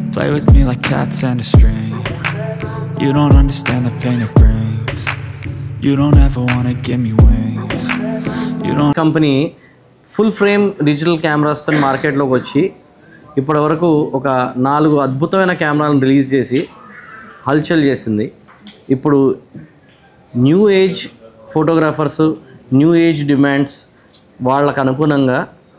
Play with me like cats and a string. You don't understand the pain it brings. You don't ever wanna give me wings. You don't company full frame digital కెమెరాస్తో మార్కెట్లోకి వచ్చి ఇప్పటి వరకు ఒక నాలుగు అద్భుతమైన కెమెరాలను release చేసి హల్చల్ చేసింది ఇప్పుడు new age photographers new age demands వాళ్ళకు అనుగుణంగా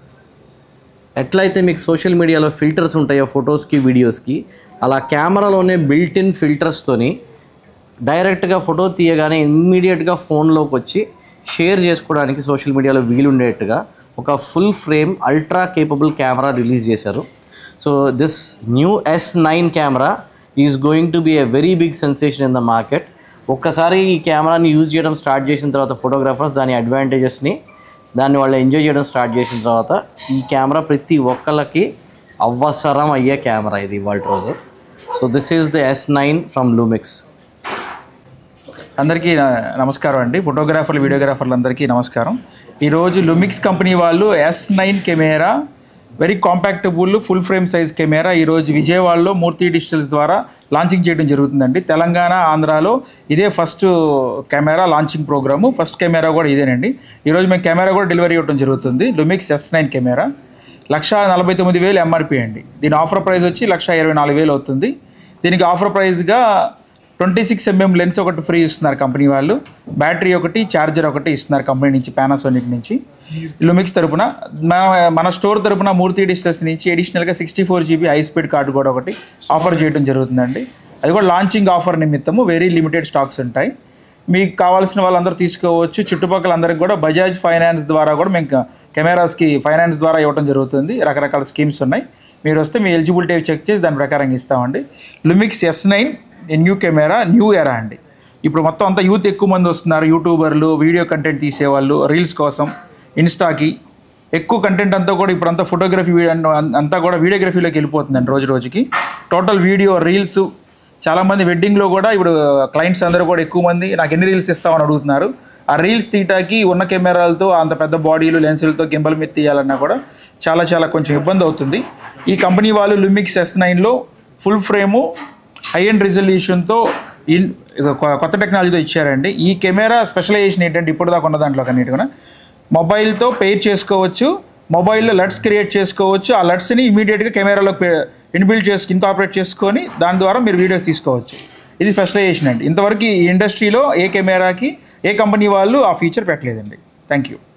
ఎట్లయితే మీకు సోషల్ మీడియాలో ఫిల్టర్స్ ఉంటాయో ఫొటోస్కి వీడియోస్కి అలా కెమెరాలోనే బిల్ట్ ఇన్ ఫిల్టర్స్తోని డైరెక్ట్గా ఫోటో తీయగానే ఇమ్మీడియట్గా ఫోన్లోకి వచ్చి షేర్ చేసుకోవడానికి సోషల్ మీడియాలో వీలుండేట్టుగా ఒక full frame ultra capable camera release చేశారు so this new S nine camera is going to be a very big sensation in the market ఒక్కసారి ఈ కెమెరాని యూజ్ చేయడం స్టార్ట్ చేసిన తర్వాత ఫోటోగ్రాఫర్స్ దాని అడ్వాంటేజెస్ని దాన్ని వాళ్ళు ఎంజాయ్ చేయడం స్టార్ట్ చేసిన తర్వాత ఈ కెమెరా ప్రతి ఒక్కళ్ళకి అవసరం అయ్యే కెమెరా ఇది ఇవాళ రోజు so this is the S nine from Lumix అందరికీ నా- నమస్కారం అండి ఫోటోగ్రాఫర్లు వీడియోగ్రాఫర్లు అందరికీ నమస్కారం ఈరోజు లుమిక్స్ కంపెనీ వాళ్ళు S nine camera very compactable full frame size camera ఈరోజు విజయవాడలో మూర్తి డిజిటల్స్ ద్వారా లాంచింగ్ చేయడం జరుగుతుందండి తెలంగాణ ఆంధ్రాలో ఇదే first camera launching programme first camera కూడా ఇదేనండి ఈరోజు మేము కెమెరా కూడా డెలివరీ ఇవ్వడం జరుగుతుంది లుమిక్స్ ఎస్ నైన్ కెమెరా లక్ష నలభై తొమ్మిది వేలు ఎంఆర్పి అండి దీని ఆఫర్ ప్రైస్ వచ్చి లక్ష ఇరవై నాలుగు వేలు అవుతుంది దీనికి ఆఫర్ ప్రైస్గా ట్వంటీ సిక్స్ ఎంఎం లెన్స్ ఒకటి ఫ్రీ ఇస్తున్నారు కంపెనీ వాళ్ళు బ్యాటరీ ఒకటి ఛార్జర్ ఒకటి ఇస్తున్నారు కంపెనీ నుంచి పానాసోనిక్ నుంచి లుమిక్స్ తరపున మన మన స్టోర్ తరపున మూర్తి డిజిటల్స్ నుంచి అడిషనల్గా sixty four GB high speed card కూడా ఒకటి ఆఫర్ చేయడం జరుగుతుందండి అది కూడా లాంచింగ్ ఆఫర్ నిమిత్తము వెరీ లిమిటెడ్ స్టాక్స్ ఉంటాయి మీకు కావాల్సిన వాళ్ళందరూ తీసుకోవచ్చు చుట్టుపక్కల అందరికి కూడా బజాజ్ ఫైనాన్స్ ద్వారా కూడా మేము కెమెరాస్కి ఫైనాన్స్ ద్వారా ఇవ్వడం జరుగుతుంది రకరకాల స్కీమ్స్ ఉన్నాయి మీరు వస్తే మీ ఎలిజిబిలిటీ చెక్ చేసి దాని ప్రకారం ఇస్తామండి Lumix S nine new camera new era అండి ఇప్పుడు మొత్తం అంతా యూత్ ఎక్కువ మంది వస్తున్నారు యూట్యూబర్లు వీడియో కంటెంట్ తీసేవాళ్ళు రీల్స్ కోసం ఇన్స్టాకి ఎక్కువ కంటెంట్ అంతా కూడా ఇప్పుడు అంతా ఫోటోగ్రఫీ అంతా కూడా వీడియోగ్రఫీలోకి వెళ్ళిపోతుందండి రోజు రోజుకి టోటల్ వీడియో రీల్స్ చాలామంది వెడ్డింగ్లో కూడా ఇప్పుడు క్లయింట్స్ అందరూ కూడా ఎక్కువ మంది నాకు ఎన్ని రీల్స్ ఇస్తామని అడుగుతున్నారు ఆ రీల్స్ తీయటానికి ఉన్న కెమెరాలతో అంత పెద్ద బాడీలు లెన్సులతో గింబల్ మీద తీయాలన్నా కూడా చాలా చాలా కొంచెం ఇబ్బంది అవుతుంది ఈ కంపెనీ వాళ్ళు లుమిక్స్ ఎస్ నైన్లో ఫుల్ ఫ్రేము హై అండ్ రిజల్యూషన్తో ఇన్ కొ- కొత్త టెక్నాలజీతో ఇచ్చారండి ఈ కెమెరా స్పెషలైజేషన్ ఏంటంటే ఇప్పుడు దాకా ఉన్న దాంట్లో కన్నిటిగా మొబైల్తో పెయిర్ చేసుకోవచ్చు మొబైల్లో లట్స్ క్రియేట్ చేసుకోవచ్చు ఆ లట్స్ని ఇమీడియట్గా కెమెరాలో ఇన్బిల్డ్ చేసి ఇన్కాపరేట్ చేసుకొని దాని ద్వారా మీరు వీడియోస్ తీసుకోవచ్చు ఇది స్పెషలైజేషన్ అండి ఇంతవరకు ఈ ఇండస్ట్రీలో ఏ కెమెరాకి ఏ కంపెనీ వాళ్ళు ఆ ఫీచర్ పెట్టలేదండి థ్యాంక్ యూ